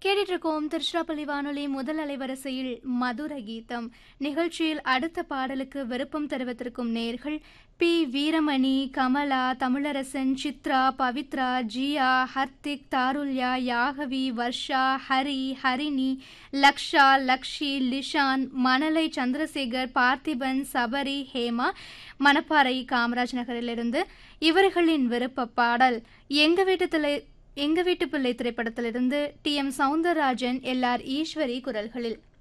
கேட்டுட்டு இருக்கோம் திருச்சிராப்பள்ளி வானொலி முதல் அலைவரிசையில் மதுர கீதம் நிகழ்ச்சியில் அடுத்த பாடலுக்கு விருப்பம் தெரிவித்திருக்கும் நேர்கள் பி வீரமணி கமலா தமிழரசன் சித்ரா பவித்ரா ஜியா ஹர்திக் தாருல்யா யாகவி வர்ஷா ஹரி ஹரிணி லக்ஷா லக்ஷி லிஷான் மணலை சந்திரசேகர் பார்த்திபன் சபரி ஹேமா மணப்பாறை காமராஜ் நகரிலிருந்து இவர்களின் விருப்ப பாடல் எங்க வீட்டு திரை எங்க வீட்டு பிள்ளை திரைப்படத்திலிருந்து T M Soundararajan L R Eswari குரல்களில்